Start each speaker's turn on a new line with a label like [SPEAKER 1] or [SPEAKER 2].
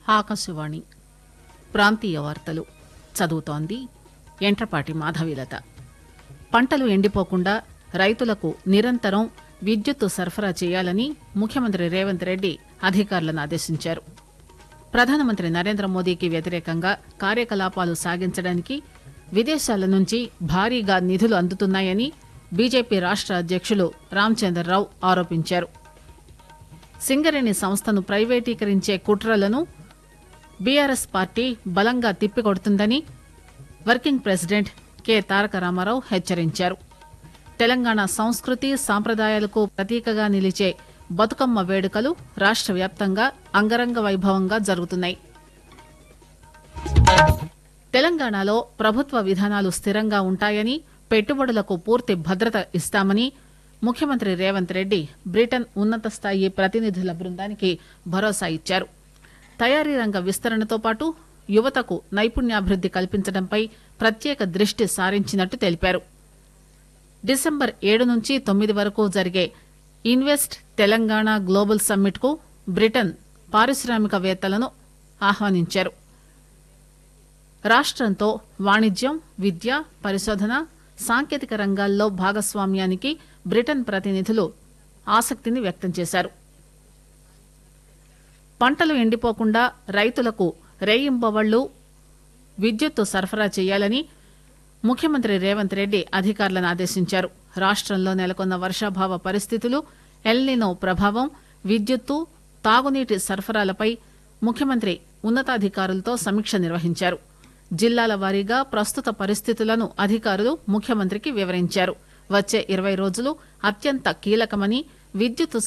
[SPEAKER 1] ఆకాశవాణి ప్రాంతీయ వార్తలు చదువుతోంది ఎంట్రపాటి మాధవీలత పంటలు ఎండిపోకుండా రైతులకు నిరంతరం విద్యుత్తు సరఫరా చేయాలని ముఖ్యమంత్రి రేవంత్ రెడ్డి అధికారులను ఆదేశించారు ప్రధానమంత్రి నరేంద్ర మోదీకి వ్యతిరేకంగా కార్యకలాపాలు సాగించడానికి విదేశాల నుంచి భారీగా నిధులు అందుతున్నాయని బీజేపీ రాష్ట అధ్యక్షులు రామచంద్రరావు ఆరోపించారు సింగరేణి సంస్థను ప్రైవేటీకరించే కుట్రలను బీఆర్ఎస్ పార్టీ బలంగా తిప్పికొడుతుందని working president K Taraka Ramarao హెచ్చరించారు తెలంగాణ సంస్కృతి సాంప్రదాయాలకు ప్రతీకగా నిలిచే బతుకమ్మ వేడుకలు రాష్ట్ర వ్యాప్తంగా అంగరంగ వైభవంగా జరుగుతున్నాయి తెలంగాణలో ప్రభుత్వ విధానాలు స్థిరంగా ఉంటాయని పెట్టుబడులకు పూర్తి భద్రత ఇస్తామని ముఖ్యమంత్రి రేవంత్ రెడ్డి బ్రిటన్ ఉన్నత స్థాయి ప్రతినిధుల బృందానికి భరోసా ఇచ్చారు తయారీ రంగ విస్తరణతో పాటు యువతకు నైపుణ్యాభివృద్ది కల్పించడంపై ప్రత్యేక దృష్టి సారించినట్టు తెలిపారు డిసెంబర్ ఏడు నుంచి తొమ్మిది వరకు జరిగే ఇన్వెస్ట్ తెలంగాణ గ్లోబల్ సమ్మిట్ కు బ్రిటన్ పారిశ్రామికవేత్తలను ఆహ్వానించారు రాష్ట్రంతో వాణిజ్యం విద్య పరిశోధన సాంకేతిక రంగాల్లో భాగస్వామ్యానికి బ్రిటన్ ప్రతినిధులు ఆసక్తిని వ్యక్తం చేశారు పంటలు ఎండిపోకుండా రైతులకు రేయింబవళ్లు విద్యుత్తు సరఫరా చేయాలని ముఖ్యమంత్రి రేవంత్ రెడ్డి అధికారులను ఆదేశించారు రాష్ట్రంలో నెలకొన్న వర్షాభావ పరిస్థితులు ఎల్నినో ప్రభావం విద్యుత్తు తాగునీటి సరఫరాలపై ముఖ్యమంత్రి ఉన్నతాధికారులతో సమీక్ష నిర్వహించారు జిల్లాల వారీగా ప్రస్తుత పరిస్థితులను అధికారులు ముఖ్యమంత్రికి వివరించారు వచ్చే ఇరవై రోజులు అత్యంత కీలకమని విద్యుత్